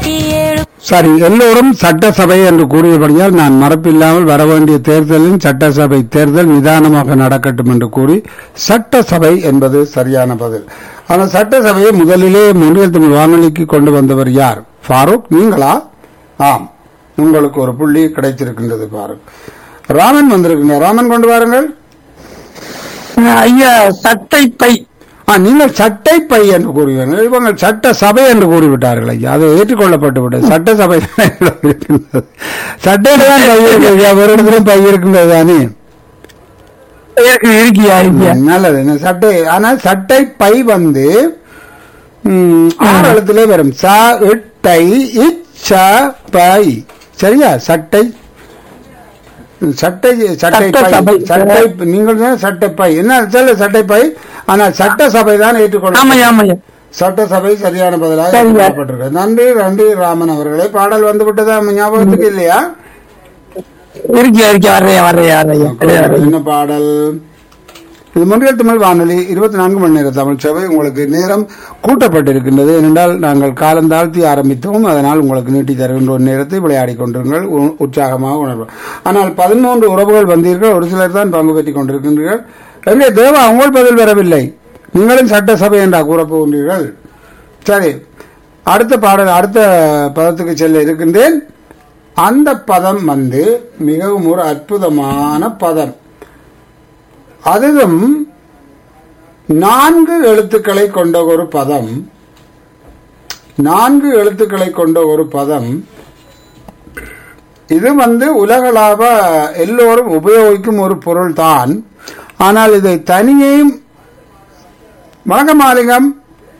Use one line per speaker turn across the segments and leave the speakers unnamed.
எட்டி ஏழு
சரி எல்லோரும் சட்டசபை என்று கூறியபடியால் நான் மறப்பில்லாமல் வர வேண்டிய தேர்தலில் சட்டசபை தேர்தல் நிதானமாக நடக்கட்டும் என்று கூறி சட்டசபை என்பது சரியான பதில் ஆனால் சட்டசபையை முதலிலே முன்னில் தமிழ் வானொலிக்கு கொண்டு வந்தவர் யார் ஃபாரூக் நீங்களா ஆம் உங்களுக்கு ஒரு புள்ளி கிடைத்திருக்கின்றது ஃபாரூக் ராமன் வந்திருக்கீங்க ராமன் கொண்டு வாருங்கள்
ஐயா சட்டை பை
ஆ, நீங்கள் சட்டை பை என்று கூறுவீர்கள் இவங்க சட்ட சபை என்று கூறிவிட்டார்கள் ஐயா அது ஏற்றுக்கொள்ளப்பட்டு விட்டது சட்ட சபை இருக்கின்றது சட்டையில தான் பை இருக்கு ஐயா ஒரு இடத்துலயும் பை இருக்கின்றது தானே
இருக்கு இருக்கியா இருக்கியா
நல்லது என்ன சட்டை ஆனால் சட்டை பை வந்து ம், ஆறு எழுத்திலே வரும் ச இட்டை இச்ச பை சரியா சட்டை சட்டை சட்டை
சட்ட
பை
சபை.
சட்டை நீங்கள் தான் சட்டை பை என்ன சொல்ல சட்டை பை ஆனால் சட்ட சபை தான் ஏற்றுக்கொள்ள
ஆமாய்யா ஆமாய்யா
சட்டசபை சரியான பதிலாக
சரிங்க.
ஏற்றுக்கொள்ளப்பட்டிருக்கு நன்றி நன்றி ராமன் அவர்களே பாடல் வந்து விட்டதா ஞாபகத்துக்கு இல்லையா
இருக்கியா இருக்கியா வர்றையா வர்றையா வர்றையா வர்றையா, வர்றையா.
என்ன பாடல் இது முன்னில் தமிழ் வானொலி இருபத்தி நான்கு மணி நேர தமிழ் சேவை உங்களுக்கு நேரம் கூட்டப்பட்டிருக்கின்றது ஏனென்றால் நாங்கள் காலம் தாழ்த்தி ஆரம்பித்தோம் அதனால் உங்களுக்கு நீட்டி தருகின்ற ஒரு நேரத்தை விளையாடி கொண்டிருங்கள் உ- உற்சாகமாக உணர்வோம் ஆனால் பதினொன்று உறவுகள் வந்தீர்கள் ஒரு சிலர் தான் பங்கு பெற்றுக் கொண்டிருக்கின்றீர்கள் எங்கே தேவா உங்கள் பதில் வரவில்லை நீங்களும் சட்டசபை என்றா கூறப் போகின்றீர்கள் சரி அடுத்த பாடல் அடுத்த பதத்துக்கு செல்ல இருக்கின்றேன் அந்த பதம் வந்து மிகவும் ஒரு அற்புதமான பதம் அதிலும் நான்கு எழுத்துக்களை கொண்ட ஒரு பதம் நான்கு எழுத்துக்களை கொண்ட ஒரு பதம் இது வந்து உலகளாவ எல்லோரும் உபயோகிக்கும் ஒரு பொருள் தான் ஆனால் இதை தனியேயும் வணக்கம் மாலிங்கம்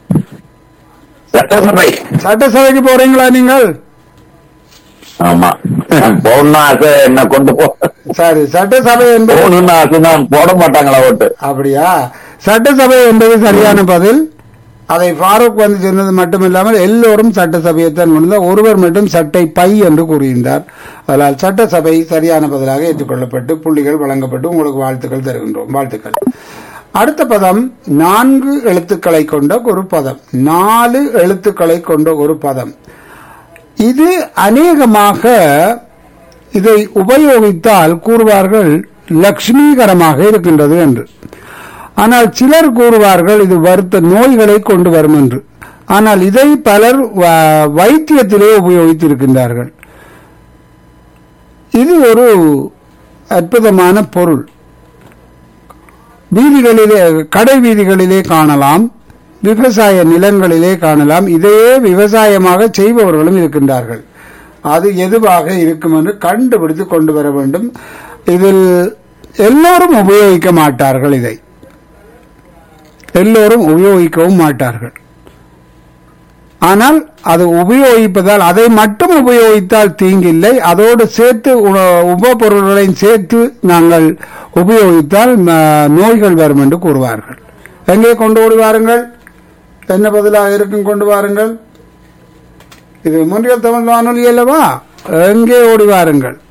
சட்டசபை
சட்டசபைக்கு போறீங்களா நீங்கள்
ஆமா போகணும்னு ஆசை என்ன கொண்டு போ
சரி சட்டசபை என்பது
போகணும்னு ஆசை தான் போட மாட்டாங்களா ஓட்டு
அப்படியா சட்டசபை என்பது சரியான பதில் அதை ஃபாரூக் வந்து சொன்னது மட்டுமில்லாமல் எல்லோரும் சட்டசபையைத்தான் கொண்டு ஒருவர் மட்டும் சட்டை பை என்று கூறியிருந்தார் அதனால் சட்டசபை சரியான பதிலாக ஏற்றுக்கொள்ளப்பட்டு புள்ளிகள் வழங்கப்பட்டு உங்களுக்கு வாழ்த்துக்கள் தருகின்றோம் வாழ்த்துக்கள் அடுத்த பதம் நான்கு எழுத்துக்களை கொண்ட ஒரு பதம் நாலு எழுத்துக்களை கொண்ட ஒரு பதம் இது அநேகமாக இதை உபயோகித்தால் கூறுவார்கள் லட்சுமிகரமாக இருக்கின்றது என்று ஆனால் சிலர் கூறுவார்கள் இது வருத்த நோய்களை கொண்டு வரும் என்று ஆனால் இதை பலர் வ- வைத்தியத்திலே உபயோகித்திருக்கின்றார்கள் இது ஒரு அற்புதமான பொருள் வீதிகளிலே கடை வீதிகளிலே காணலாம் விவசாய நிலங்களிலே காணலாம் இதையே விவசாயமாக செய்பவர்களும் இருக்கின்றார்கள் அது எதுவாக இருக்கும் என்று கண்டுபிடித்து கொண்டு வர வேண்டும் இதில் எல்லோரும் உபயோகிக்க மாட்டார்கள் இதை எல்லோரும் உபயோகிக்கவும் மாட்டார்கள் ஆனால் அது உபயோகிப்பதால் அதை மட்டும் உபயோகித்தால் தீங்கில்லை அதோடு சேர்த்து உண- உபபொருள்களையும் சேர்த்து நாங்கள் உபயோகித்தால் ம, நோய்கள் வரும் என்று கூறுவார்கள் எங்கே கொண்டு ஓடி வாருங்கள் என்ன பதிலாக இருக்கும் கொண்டு வாருங்கள் இது முன்றியல் தமிழ் வானொலி அல்லவா எங்கே ஓடி வாருங்கள்